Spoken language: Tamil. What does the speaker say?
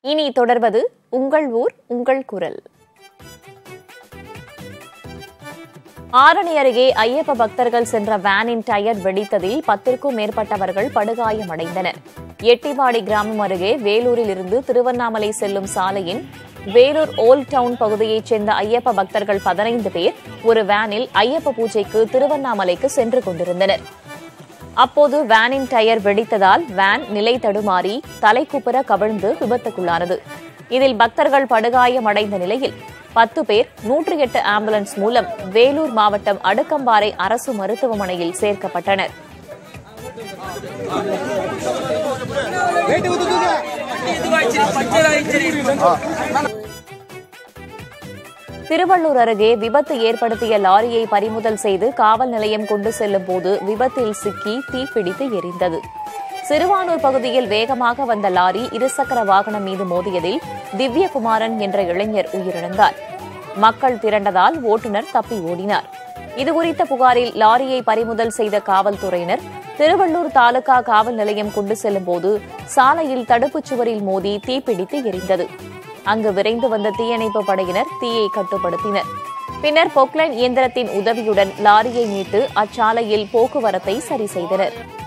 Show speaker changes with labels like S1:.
S1: இனி தொடர்வது உங்கள் ஊர் உங்கள் குரல் ஆரணி அருகே ஐயப்ப பக்தர்கள் சென்ற வேனின் டயர் வெடித்ததில் பத்திற்கும் மேற்பட்டவர்கள் படுகாயமடைந்தனர் எட்டிவாடி கிராமம் அருகே வேலூரில் இருந்து திருவண்ணாமலை செல்லும் சாலையின் வேலூர் ஓல்ட் டவுன் பகுதியைச் சேர்ந்த ஐயப்ப பக்தர்கள் பதினைந்து பேர் ஒரு வேனில் ஐயப்ப பூஜைக்கு திருவண்ணாமலைக்கு சென்று கொண்டிருந்தனர் அப்போது வேனின் டயர் வெடித்ததால் வேன் நிலை தடுமாறி தலைக்குப்புற கவிழ்ந்து விபத்துக்குள்ளானது இதில் பக்தர்கள் படுகாயமடைந்த நிலையில் பத்து பேர் நூற்றி எட்டு ஆம்புலன்ஸ் மூலம் வேலூர் மாவட்டம் அடுக்கம்பாறை அரசு மருத்துவமனையில் சேர்க்கப்பட்டனர் திருவள்ளூர் அருகே விபத்து ஏற்படுத்திய லாரியை பறிமுதல் செய்து காவல் நிலையம் கொண்டு செல்லும் போது விபத்தில் சிக்கி தீப்பிடித்து எரிந்தது சிறுவானூர் பகுதியில் வேகமாக வந்த லாரி இருசக்கர வாகனம் மீது மோதியதில் திவ்யகுமாரன் என்ற இளைஞர் உயிரிழந்தார் மக்கள் திரண்டதால் ஓட்டுநர் தப்பி ஓடினார் இதுகுறித்த புகாரில் லாரியை பறிமுதல் செய்த காவல்துறையினர் திருவள்ளூர் தாலுகா காவல் நிலையம் கொண்டு செல்லும்போது சாலையில் தடுப்புச் சுவரில் மோதி தீப்பிடித்து எரிந்தது அங்கு விரைந்து வந்த தீயணைப்பு படையினர் தீயை கட்டுப்படுத்தினர் பின்னர் பொக்லைன் இயந்திரத்தின் உதவியுடன் லாரியை மீட்டு அச்சாலையில் போக்குவரத்தை சரி செய்தனர்